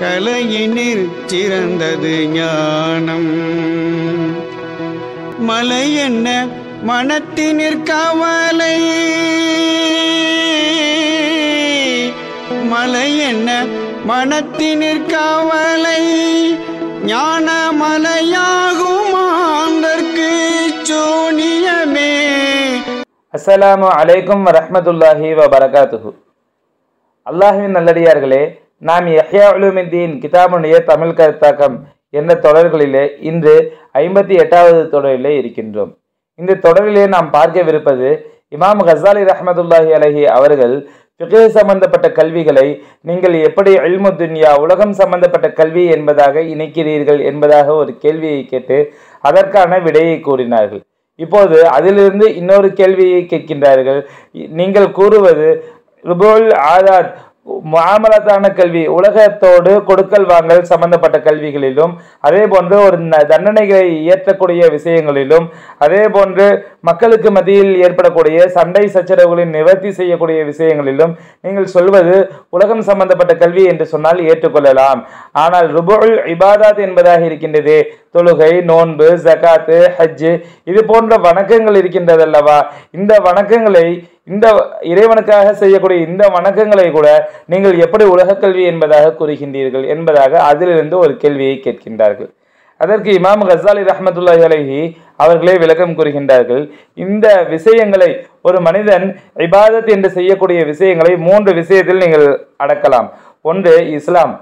கலையினில் சிறந்தது ஞானம் மலை என்ன மனத்தினிற் கவலை மலை என்ன மனத்தினிற் கவலை ஞான மலையாகும் ஆந்தற்கு சோனியமே அஸ்ஸலாமு அலைக்கும் வரஹ்மத்துல்லாஹி வபரகாத்துஹு அல்லாஹுவின் நல்லடியார்களே நாம் யஹ்யா உலுமித்தீன் கிதாபுடைய தமிழ் கருத்தாக்கம் என்ற தொடர்களிலே இன்று ஐம்பத்தி எட்டாவது தொடரிலே இருக்கின்றோம் இந்த தொடரிலே நாம் பார்க்கவிருப்பது இமாம் ஹசாலி ரஹ்மத்துல்லாஹி அலஹி அவர்கள் ஃபிக்ஹ் சம்பந்தப்பட்ட கல்விகளை நீங்கள் எப்படி இல்மு துன்யா உலகம் சம்பந்தப்பட்ட கல்வி என்பதாக இணைக்கிறீர்கள் என்பதாக ஒரு கேள்வியை கேட்டு அதற்கான விடையை கூறினார்கள் இப்போது அதிலிருந்து இன்னொரு கேள்வியை கேட்கின்றார்கள் இ- நீங்கள் கூறுவது ருபுல் ஆதாத் முஆமலத்தான கல்வி உலகத்தோடு கொடுக்கல் வாங்கல் சம்பந்தப்பட்ட கல்விகளிலும் அதே போன்று ஒரு ந- தண்டனைகளை இயற்றக்கூடிய விஷயங்களிலும் அதே போன்று மக்களுக்கு மத்தியில் ஏற்படக்கூடிய சண்டை சச்சரவுகளின் நிவர்த்தி செய்யக்கூடிய விஷயங்களிலும் நீங்கள் சொல்வது உலகம் சம்பந்தப்பட்ட கல்வி என்று சொன்னால் ஏற்றுக்கொள்ளலாம் ஆனால் ருபுல் இபாதாத் என்பதாக இருக்கின்றது தொழுகை நோன்பு ஜகாத்து ஹஜ்ஜு இது போன்ற வணக்கங்கள் இருக்கின்றதல்லவா இந்த வணக்கங்களை இந்த இறைவனுக்காக செய்யக்கூடிய இந்த வணக்கங்களை கூட நீங்கள் எப்படி உலகக் கல்வி என்பதாக கூறுகின்றீர்கள் என்பதாக அதிலிருந்து ஒரு கேள்வியை கேட்கின்றார்கள் அதற்கு இமாம் கசாலி ரஹ்மத்துல்லாஹி அலைஹி அவர்களே விளக்கம் கூறுகின்றார்கள் இந்த விஷயங்களை ஒரு மனிதன் இபாதத் என்று செய்யக்கூடிய விஷயங்களை மூன்று விஷயத்தில் நீங்கள் அடக்கலாம் ஒன்று இஸ்லாம்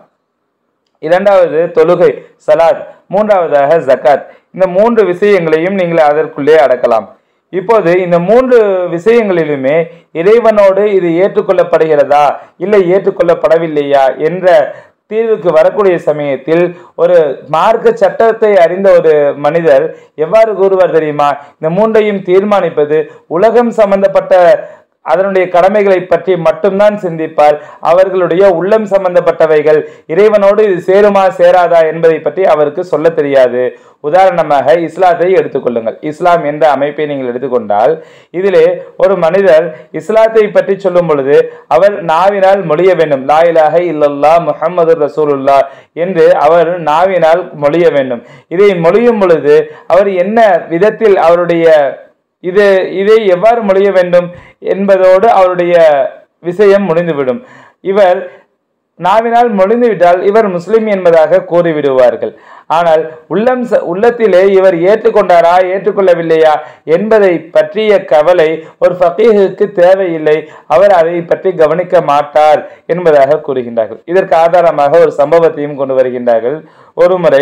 இரண்டாவது தொழுகை சலாத் மூன்றாவதாக ஜகாத் இந்த மூன்று விஷயங்களையும் நீங்கள் அதற்குள்ளே அடக்கலாம் இப்போது இந்த மூன்று விஷயங்களிலுமே இறைவனோடு இது ஏற்றுக்கொள்ளப்படுகிறதா இல்லை ஏற்றுக்கொள்ளப்படவில்லையா என்ற தீர்வுக்கு வரக்கூடிய சமயத்தில் ஒரு மார்க்க சட்டத்தை அறிந்த ஒரு மனிதர் எவ்வாறு கூறுவார் தெரியுமா இந்த மூன்றையும் தீர்மானிப்பது உலகம் சம்பந்தப்பட்ட அதனுடைய கடமைகளை பற்றி மட்டும்தான் சிந்திப்பார் அவர்களுடைய உள்ளம் சம்பந்தப்பட்டவைகள் இறைவனோடு இது சேருமா சேராதா என்பதை பற்றி அவருக்கு சொல்ல தெரியாது உதாரணமாக இஸ்லாத்தை எடுத்துக்கொள்ளுங்கள் இஸ்லாம் என்ற அமைப்பை நீங்கள் எடுத்துக்கொண்டால் இதிலே ஒரு மனிதர் இஸ்லாத்தை பற்றி சொல்லும் பொழுது அவர் நாவினால் மொழிய வேண்டும் லா இலாஹ இல்லல்லா முஹம்மது ரசூலுல்லா என்று அவர் நாவினால் மொழிய வேண்டும் இதை மொழியும் பொழுது அவர் என்ன விதத்தில் அவருடைய இது இதை எவ்வாறு மொழிய வேண்டும் என்பதோடு அவருடைய விஷயம் முடிந்துவிடும் இவர் நாவினால் மொழிந்துவிட்டால் இவர் முஸ்லிம் என்பதாக கூறிவிடுவார்கள் ஆனால் உள்ளம் ச- உள்ளத்திலே இவர் ஏற்றுக்கொண்டாரா ஏற்றுக்கொள்ளவில்லையா என்பதை பற்றிய கவலை ஒரு ஃபகீஹுக்கு தேவையில்லை அவர் அதை பற்றி கவனிக்க மாட்டார் என்பதாக கூறுகின்றார்கள் இதற்கு ஆதாரமாக ஒரு சம்பவத்தையும் கொண்டு வருகின்றார்கள் ஒருமுறை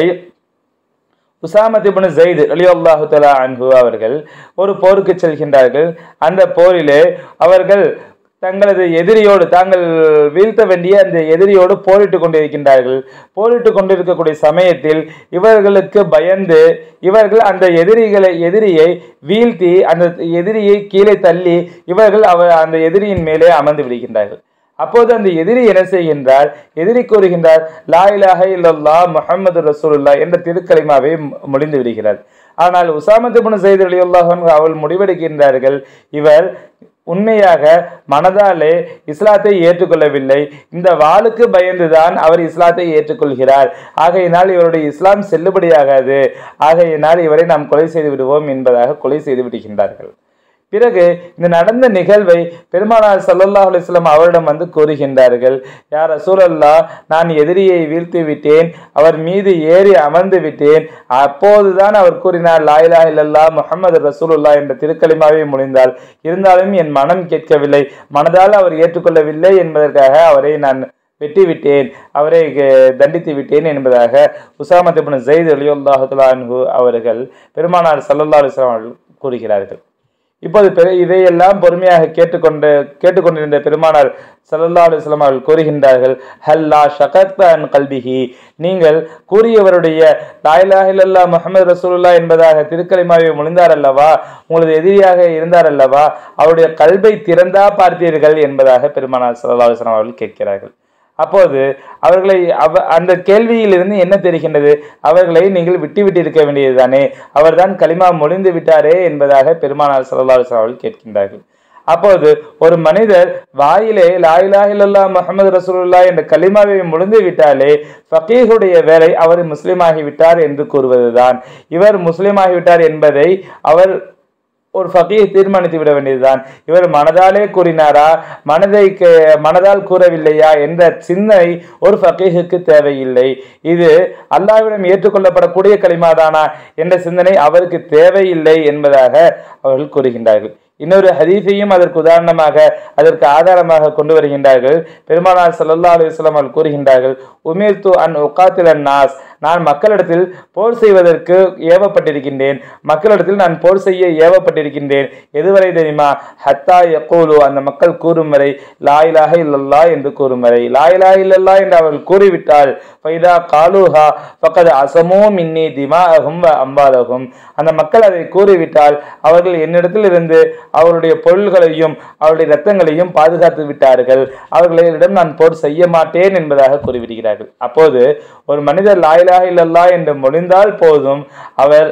உசாமத் இப்னு ஜெயித் ரலியல்லாஹு தஆலா அன்ஹு அவர்கள் ஒரு போருக்கு செல்கின்றார்கள் அந்த போரிலே அவர்கள் தங்களது எதிரியோடு தாங்கள் வீழ்த்த வேண்டிய அந்த எதிரியோடு போரிட்டு கொண்டிருக்கின்றார்கள் போரிட்டு கொண்டிருக்கக்கூடிய சமயத்தில் இவர்களுக்கு பயந்து இவர்கள் அந்த எதிரிகளை எதிரியை வீழ்த்தி அந்த எதிரியை கீழே தள்ளி இவர்கள் அவர் அந்த எதிரியின் மேலே அமர்ந்து விடுகின்றார்கள் அப்போது அந்த எதிரி என்ன செய்கின்றார் எதிரி கூறுகின்றார் லா இலாஹ இல்லல்லா முஹம்மது ரசூலுல்லா என்ற திருக்கலிமாவை மு- முடிந்து விடுகிறார் ஆனால் உசாமத் இப்னு ஸைத் ரலியல்லாஹு அன்ஹு அவள் முடிவெடுக்கின்றார்கள் இவர் உண்மையாக மனதாலே இஸ்லாத்தை ஏற்றுக்கொள்ளவில்லை இந்த வாளுக்கு பயந்துதான் அவர் இஸ்லாத்தை ஏற்றுக்கொள்கிறார் ஆகையினால் இவருடைய இஸ்லாம் செல்லுபடியாகாது ஆகையினால் இவரை நாம் கொலை செய்து விடுவோம் என்பதாக கொலை செய்து விடுகின்றார்கள் பிறகு இந்த நடந்த நிகழ்வை பெருமானார் ஸல்லல்லாஹு அலைஹி வஸல்லம் அவரிடம் வந்து கூறுகின்றார்கள் யார் ரசூலல்லா நான் எதிரியை வீழ்த்தி விட்டேன் அவர் மீது ஏறி அமர்ந்து விட்டேன் அப்போதுதான் அவர் கூறினார் லா இலாஹ இல்லல்லாஹ் முஹம்மது ரசூலுல்லா என்ற திருக்கலிமாவை முடிந்தால் இருந்தாலும் என் மனம் கேட்கவில்லை மனதால் அவர் ஏற்றுக்கொள்ளவில்லை என்பதற்காக அவரை நான் வெட்டி விட்டேன் அவரை அஹ், தண்டித்து விட்டேன் என்பதாக உசாமத் இப்னு ஜெயித் அலியுல்லாஹு அன்ஹு அவர்கள் பெருமானார் ஸல்லல்லாஹு அலைஹி வஸல்லம் அவர்கள் கூறுகிறார்கள் இப்போது பெரு இதையெல்லாம் பொறுமையாக கேட்டுக்கொண்டு கேட்டுக்கொண்டிருந்த பெருமானார் ஸல்லல்லாஹு அலைஹி வஸல்லம் அவர்கள் கூறுகின்றார்கள் ஹல்லா ஷகத் அன் கல்பிஹி நீங்கள் கூறியவருடைய லா இலாஹ இல்லல்லாஹ் முஹம்மது ரசூலுல்லாஹ் என்பதாக திருக்கலிமாவை மொழிந்தார் அல்லவா உங்களது எதிரியாக இருந்தார் அல்லவா அவருடைய கல்வை திறந்தா பார்த்தீர்கள் என்பதாக பெருமானார் ஸல்லல்லாஹு அலைஹி வஸல்லம் அவர்கள் கேட்கிறார்கள் அப்போது அவர்களை அவ அந்த கேள்வியிலிருந்து என்ன தெரிகின்றது அவர்களை நீங்கள் விட்டு விட்டு இருக்க வேண்டியதுதானே அவர்தான் களிமா மொழிந்து விட்டாரே என்பதாக பெருமானார் ஸல்லல்லாஹு அலைஹி வஸல்லம் அவர்கள் கேட்கின்றார்கள் அப்போது ஒரு மனிதர் வாயிலே லாயிலா இல்லல்லா முகமது ரசூலுல்லா என்ற கலிமாவை முடிந்து விட்டாலே ஃபகீஹுடைய வேலை அவர் முஸ்லீமாகி விட்டார் என்று கூறுவதுதான் இவர் முஸ்லீமாகி விட்டார் என்பதை அவர் ஒரு ஃபகீஹ் தீர்மானித்து விட வேண்டியதுதான் இவர் மனதாலே கூறினாரா மனதை கே- மனதால் கூறவில்லையா என்ற சிந்தனை ஒரு ஃபகீஹுக்கு தேவையில்லை இது அல்லாஹ்விடம் ஏற்றுக்கொள்ளப்படக்கூடிய களிமாதானா என்ற சிந்தனை அவருக்கு தேவையில்லை என்பதாக அவர்கள் கூறுகின்றார்கள் இன்னொரு ஹதீஸையும் அதற்கு உதாரணமாக அதற்கு ஆதாரமாக கொண்டு வருகின்றார்கள் பெருமானார் ஸல்லல்லாஹு அலைஹி வஸல்லம் அவர்கள் கூறுகின்றார்கள் உமிர்து அன் உகாத்தில நாஸ் நான் மக்களிடத்தில் போர் செய்வதற்கு ஏவப்பட்டிருக்கின்றேன் மக்களிடத்தில் நான் போர் செய்ய ஏவப்பட்டிருக்கின்றேன் எதுவரை தெரியுமா ஹத்தா யக்கூலு அந்த மக்கள் கூறும் வரை லா இலாஹ இல்லல்லா என்று கூறும் வரை லா இலாஹ இல்லல்லா என்று அவர்கள் கூறிவிட்டால் ஃபைதா காலுஹா ஃபக்கத் அசமோ மின்னி திமாஅஹும் வ அம்பாலகும் அந்த மக்கள் அதை கூறிவிட்டால் அவர்கள் என்னிடத்தில் இருந்து அவருடைய பொருள்களையும் அவருடைய இரத்தங்களையும் பாதுகாத்து விட்டார்கள் அவர்களிடம் நான் போர் செய்ய மாட்டேன் என்பதாக கூறிவிடுகிறார்கள் அப்போது ஒரு மனிதர் லாயிலாக இல்லல்லா என்று மொழிந்தால் போதும் அவர்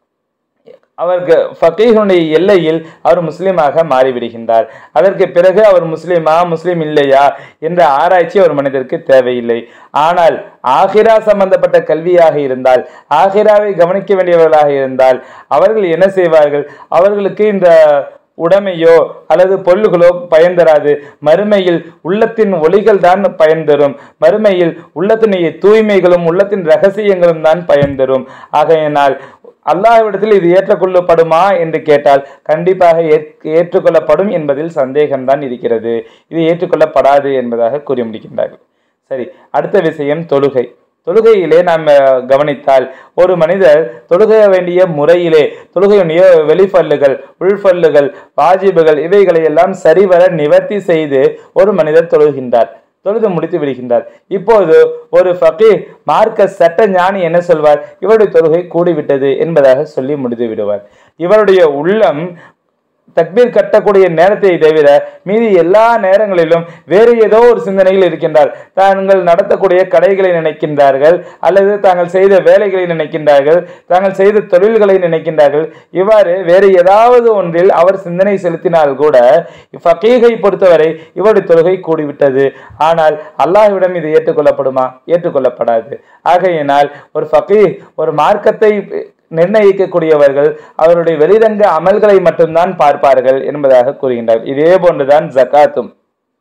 அவருக்கு ஃபகீஹுடைய எல்லையில் அவர் முஸ்லீமாக மாறிவிடுகின்றார் அதற்கு பிறகு அவர் முஸ்லீமா முஸ்லீம் இல்லையா என்ற ஆராய்ச்சி ஒரு மனிதருக்கு தேவையில்லை ஆனால் ஆகிரா சம்பந்தப்பட்ட கல்வியாக இருந்தால் ஆகிராவை கவனிக்க வேண்டியவர்களாக இருந்தால் அவர்கள் என்ன செய்வார்கள் அவர்களுக்கு இந்த உடைமையோ அல்லது பொருள்களோ பயன் தராது மறுமையில் உள்ளத்தின் ஒளிகள் தான் பயன் தரும் மறுமையில் உள்ளத்தினுடைய தூய்மைகளும் உள்ளத்தின் ரகசியங்களும் தான் பயன் தரும் ஆகையினால் அல்லாஹ்விடத்தில் இது ஏற்றுக்கொள்ளப்படுமா என்று கேட்டால் கண்டிப்பாக ஏற்க- ஏற்றுக்கொள்ளப்படும் என்பதில் சந்தேகம்தான் இருக்கிறது இது ஏற்றுக்கொள்ளப்படாது என்பதாக கூறி முடிக்கின்றார்கள் சரி அடுத்த விஷயம் தொழுகை தொழுகையிலே நாம் அஹ், கவனித்தால் ஒரு மனிதர் தொழுக வேண்டிய முறையிலே தொழுகையுடைய வெளிஃபல்லுகள் உள்ஃபல்லுகள் வாஜிபுகள் இவைகளை எல்லாம் சரிவர நிவர்த்தி செய்து ஒரு மனிதர் தொழுகின்றார் தொழுது முடித்து விடுகின்றார் இப்போது ஒரு ஃபகீ மார்க்க சட்ட ஞானி என்ன சொல்வார் இவருடைய தொழுகை கூடிவிட்டது என்பதாக சொல்லி முடித்து விடுவார் இவருடைய உள்ளம் தக்பீர் கட்டக்கூடிய நேரத்தை தவிர மீதி எல்லா நேரங்களிலும் வேறு ஏதோ ஒரு சிந்தனையில் இருக்கின்றார் தாங்கள் நடத்தக்கூடிய கடைகளை நினைக்கின்றார்கள் அல்லது தாங்கள் செய்த வேலைகளை நினைக்கின்றார்கள் தாங்கள் செய்த தொழில்களை நினைக்கின்றார்கள் இவ்வாறு வேறு ஏதாவது ஒன்றில் அவர் சிந்தனை செலுத்தினால் கூட ஃபகீகை பொறுத்தவரை இவருடைய தொழுகை கூடிவிட்டது ஆனால் அல்லாஹ்விடம் இது ஏற்றுக்கொள்ளப்படுமா ஏற்றுக்கொள்ளப்படாது ஆகையினால் ஒரு ஃபகீஹ் ஒரு மார்க்கத்தை நிர்ணயிக்கக்கூடியவர்கள் அவருடைய வெளிரங்க அமல்களை மட்டும்தான் பார்ப்பார்கள் என்பதாக கூறுகின்றார் இதே போன்றுதான் ஜகாத்தும்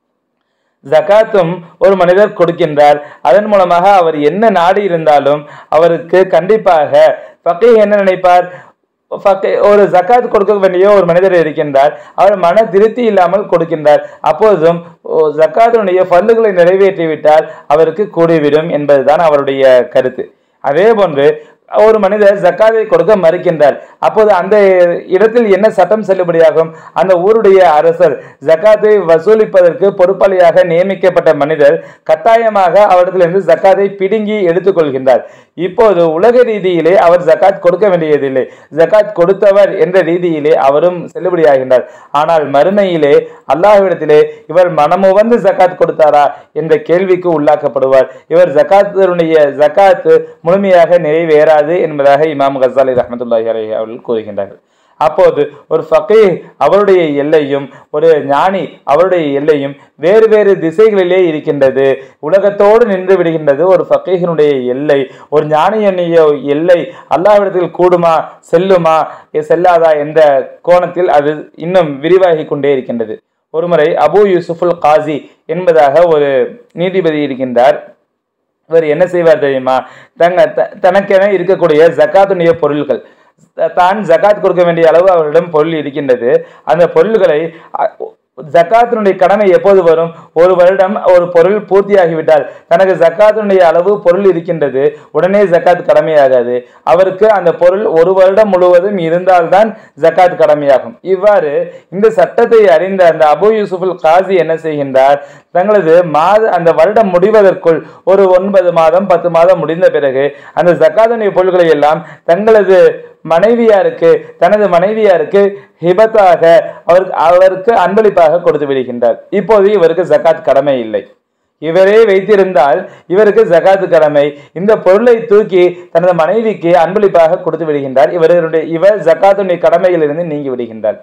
ஜகாத்தும் ஒரு மனிதர் கொடுக்கின்றார் அதன் மூலமாக அவர் என்ன நாடு இருந்தாலும் அவருக்கு கண்டிப்பாக ஃபக்கீஹ் என்ன நினைப்பார் ஃபக்கீ- ஒரு ஜகாத் கொடுக்க வேண்டிய ஒரு மனிதர் இருக்கின்றார் அவர் மன திருப்தி இல்லாமல் கொடுக்கின்றார் அப்போதும் ஓ, ஜகாத்தினுடைய பல்லுகளை நிறைவேற்றிவிட்டால் அவருக்கு கூடிவிடும் என்பதுதான் அவருடைய கருத்து அதே போன்று ஒரு மனிதர் ஜக்காத்தை கொடுக்க மறுக்கின்றார் அப்போது அந்த இடத்தில் என்ன சட்டம் செல்லுபடியாகும் அந்த ஊருடைய அரசர் ஜக்காத்தை வசூலிப்பதற்கு பொறுப்பாளியாக நியமிக்கப்பட்ட மனிதர் கட்டாயமாக அவரிடத்திலிருந்து ஜக்காத்தை பிடுங்கி எடுத்துக்கொள்கின்றார் இப்போது உலக ரீதியிலே அவர் ஜக்காத் கொடுக்க வேண்டியதில்லை ஜக்காத் கொடுத்தவர் என்ற ரீதியிலே அவரும் செல்லுபடியாகின்றார் ஆனால் மறுமையிலே அல்லாஹ்விடத்திலே இவர் மனமுவந்து ஜக்காத் கொடுத்தாரா என்ற கேள்விக்கு உள்ளாக்கப்படுவார் இவர் ஜக்காத்தினுடைய ஜக்காத் முழுமையாக நிறைவேறாது என்பதாக இமாம் கசாலி ரஹமத்துல்லாஹி அலைஹி அவர்கள் கூறுகின்றார்கள் அப்போது ஒரு ஃபகீஹ் அவருடைய எல்லையும் ஒரு ஞானி அவருடைய எல்லையும் வேறு வேறு திசைகளிலே இருக்கின்றது உலகத்தோடு நின்று விடுகின்றது ஒரு ஃபகீஹினுடைய எல்லை ஒரு ஞானியனுடைய எல்லை அல்லாஹ்விடத்தில் கூடுமா செல்லுமா எ- செல்லாதா என்ற கோணத்தில் அது இன்னும் விரிவாகி கொண்டே இருக்கின்றது ஒருமுறை அபு யூசுஃபுல் காசி என்பதாக ஒரு நீதிபதி இருக்கின்றார் இவர் என்ன செய்வார் தெரியுமா தங்க த- தனக்கென இருக்கக்கூடிய ஜக்காத்துடைய பொருள்கள் த- தான் ஜக்காத் கொடுக்க வேண்டிய அளவு அவரிடம் பொருள் இருக்கின்றது அந்த பொருள்களை அ- ஜக்காத்தினுடைய கடமை எப்போது வரும் ஒரு வருடம் ஒரு பொருள் பூர்த்தியாகிவிட்டால் தனக்கு ஜக்காத்தினுடைய அளவு பொருள் இருக்கின்றது உடனே ஜக்காத் கடமையாகாது அவருக்கு அந்த பொருள் ஒரு வருடம் முழுவதும் இருந்தால்தான் ஜக்காத் கடமையாகும் இவ்வாறு இந்த சட்டத்தை அறிந்த அந்த அபு யூசுஃபுல் காசி என்ன செய்கின்றார் தங்களது மாத அந்த வருடம் முடிவதற்குள் ஒரு ஒன்பது மாதம் பத்து மாதம் முடிந்த பிறகு அந்த ஜக்காத்துடைய பொருள்களை எல்லாம் தங்களது மனைவியாருக்கு தனது மனைவியாருக்கு ஹிபத்தாக அவருக்கு அவருக்கு அன்பளிப்பாக கொடுத்து விடுகின்றார் இப்போது இவருக்கு ஜக்காத் கடமை இல்லை இவரே வைத்திருந்தால் இவருக்கு ஜகாத்து கடமை இந்த பொருளை தூக்கி தனது மனைவிக்கு அன்பளிப்பாக கொடுத்து விடுகின்றார் இவருடைய இவர் ஜக்காத்துடைய கடமையிலிருந்து நீங்கி விடுகின்றார்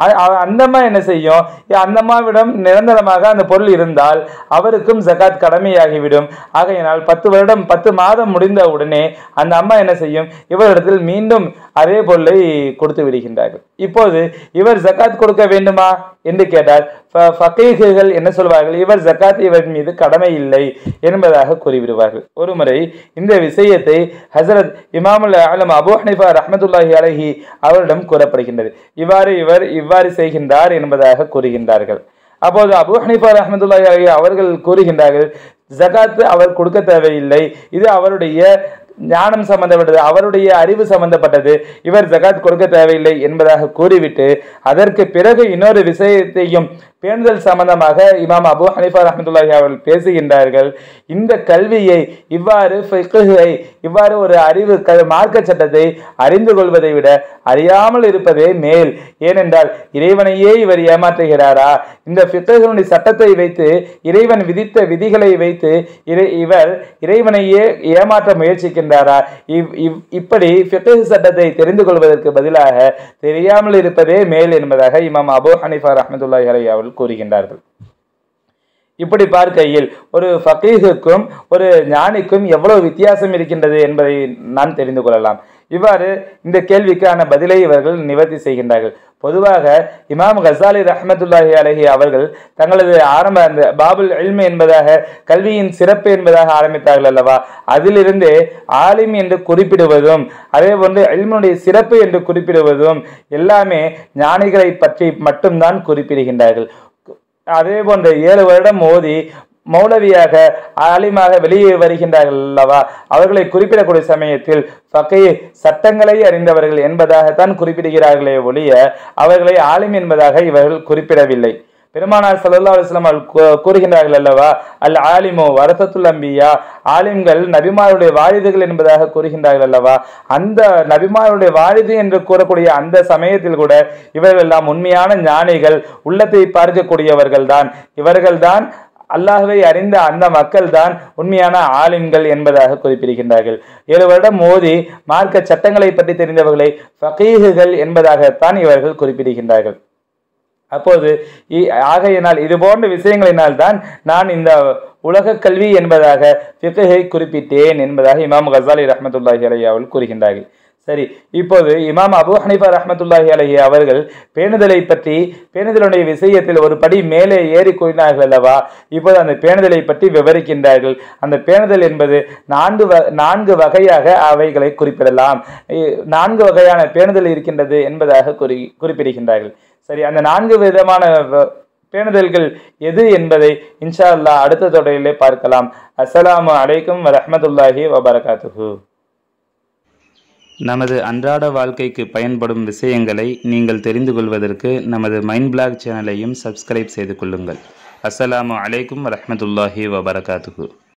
அ- அ- அந்த அம்மா என்ன செய்யும் ஏ, அந்த அம்மாவிடம் நிரந்தரமாக அந்த பொருள் இருந்தால் அவருக்கும் ஜகாத் கடமையாகிவிடும் ஆகையினால் பத்து வருடம் பத்து மாதம் முடிந்த உடனே அந்த அம்மா என்ன செய்யும் இவரிடத்தில் மீண்டும் அதே பொருளை கொடுத்து விடுகின்றார்கள் இப்போது இவர் ஜகாத் கொடுக்க வேண்டுமா என்று கேட்டால் ஃப- ஃபகீஹுகள் என்ன சொல்வார்கள் இவர் ஜகாத் இவர் மீது கடமை இல்லை என்பதாக கூறிவிடுவார்கள் ஒருமுறை இந்த விஷயத்தை ஹசரத் இமாமுல் ஆலம் அபு ஹனிஃபா ரஹ்மத்துல்லாஹி அலைஹி அவரிடம் கூறப்படுகின்றது இவ்வாறு இவர் இவ்வாறு செய்கின்றார் என்பதாக கூறுகின்றார்கள் அப்போது அபு ஹனிஃபா ரஹ்மத்துல்லாஹி அலைஹி அவர்கள் கூறுகின்றார்கள் ஜகாத் அவர் கொடுக்க தேவையில்லை இது அவருடைய ஞானம் சம்பந்தப்பட்டது அவருடைய அறிவு சம்பந்தப்பட்டது இவர் ஜகாத் கொடுக்க தேவையில்லை என்பதாக கூறிவிட்டு அதற்கு பிறகு இன்னொரு விஷயத்தையும் பேணுதல் சம்பந்தமாக இமாம் அபு ஹனிஃபா ரஹமத்துல்லாஹி அவர்கள் பேசுகின்றார்கள் இந்த கல்வியை இவ்வாறு ஃபிக்ஹை இவ்வாறு ஒரு அறிவு க மார்க்க சட்டத்தை அறிந்து கொள்வதை விட அறியாமல் இருப்பதே மேல் ஏனென்றால் இறைவனையே இவர் ஏமாற்றுகிறாரா இந்த ஃபிக்ஹனுடைய சட்டத்தை வைத்து இறைவன் விதித்த விதிகளை வைத்து இறை இவர் இறைவனையே ஏமாற்ற முயற்சிக்கின்றாரா இவ் இவ் இப்படி ஃபிக்ஹ் சட்டத்தை தெரிந்து கொள்வதற்கு பதிலாக தெரியாமல் இருப்பதே மேல் என்பதாக இமாம் அபு ஹனிஃபா ரஹமத்துல்லாஹி அலைஹி அவர்கள் கூறுகின்றார்கள் இப்படி பார்க்கையில் ஒரு ஃபகீஹுக்கும் ஒரு ஞானிக்கும் எவ்வளவு வித்தியாசம் இருக்கின்றது என்பதை நான் தெரிந்து கொள்ளலாம் இவ்வாறு இந்த கேள்விக்கான பதிலை இவர்கள் நிவர்த்தி செய்கின்றார்கள் பொதுவாக இமாம் கசாலி ரஹ்மத்துல்லாஹி அலைஹி அவர்கள் தங்களது ஆரம்ப அந்த பாபுல் இல்மு என்பதாக கல்வியின் சிறப்பு என்பதாக ஆரம்பித்தார்கள் அல்லவா அதிலிருந்தே ஆலிம் என்று குறிப்பிடுவதும் அதே போன்று இல்முடைய சிறப்பு என்று குறிப்பிடுவதும் எல்லாமே ஞானிகளை பற்றி மட்டும்தான் குறிப்பிடுகின்றார்கள் அதே போன்ற ஏழு வருடம் ஓதி மௌலவியாக ஆலிமாக வெளியே வருகின்றார்கள் அல்லவா அவர்களை குறிப்பிடக்கூடிய சமயத்தில் ஃபகீ சட்டங்களை அறிந்தவர்கள் என்பதாகத்தான் குறிப்பிடுகிறார்களே ஒழிய அவர்களை ஆலிம் என்பதாக இவர்கள் குறிப்பிடவில்லை பெருமானார் ஸல்லல்லாஹு அலைஹி வஸல்லம் அவர்கள் கூ- கூறுகின்றார்கள் அல்லவா அல் ஆலிமு வரசத்துல் அம்பியா ஆலிம்கள் நபிமாருடைய வாரிதுகள் என்பதாக கூறுகின்றார்கள் அல்லவா அந்த நபிமாருடைய வாரிது என்று கூறக்கூடிய அந்த சமயத்தில் கூட இவர்கள் எல்லாம் உண்மையான ஞானிகள் உள்ளத்தை பார்க்கக்கூடியவர்கள் தான் இவர்கள்தான் அல்லாஹ்வை அறிந்த அந்த மக்கள் தான் உண்மையான ஆலிம்கள் என்பதாக குறிப்பிடுகின்றார்கள் ஏழு வருடம் மோதி மார்க்க சட்டங்களை பற்றி தெரிந்தவர்களை ஃபகீஹுகள் என்பதாகத்தான் இவர்கள் குறிப்பிடுகின்றார்கள் அப்போது இ- ஆகையினால் இது போன்ற விஷயங்களினால் தான் நான் இந்த உலக கல்வி என்பதாக ஃபிக்ஹை குறிப்பிட்டேன் என்பதாக இமாம் கசாலி ரஹ்மத்துல்லாஹி அலைஹி அவர்கள் கூறுகின்றார்கள் சரி இப்போது இமாம் அபு ஹனிஃபா ரஹ்மத்துல்லாஹி அலைஹி அவர்கள் பேணுதலை பற்றி பேணுதலுடைய விஷயத்தில் ஒரு படி மேலே ஏறி கூறினார்கள் அல்லவா இப்போது அந்த பேணுதலை பற்றி விவரிக்கின்றார்கள் அந்த பேணுதல் என்பது நான்கு வ நான்கு வகையாக அவைகளை குறிப்பிடலாம் இ- நான்கு வகையான பேணுதல் இருக்கின்றது என்பதாக குறி குறிப்பிடுகின்றார்கள் சரி அந்த நான்கு விதமான வ- பேணுதல்கள் எது என்பதை இன்ஷா அல்லாஹ் அடுத்த தொடரிலே பார்க்கலாம் அஸ்ஸலாமு அலைக்கும் வரஹ்மத்துல்லாஹி வபரகாத்துஹு நமது அன்றாட வாழ்க்கைக்கு பயன்படும் விஷயங்களை நீங்கள் தெரிந்து கொள்வதற்கு நமது மைண்ட் பிளாக் சேனலையும் சப்ஸ்கிரைப் செய்து கொள்ளுங்கள் அஸ்ஸலாமு அலைக்கும் வரஹ்மத்துல்லாஹி வபரகாத்துஹு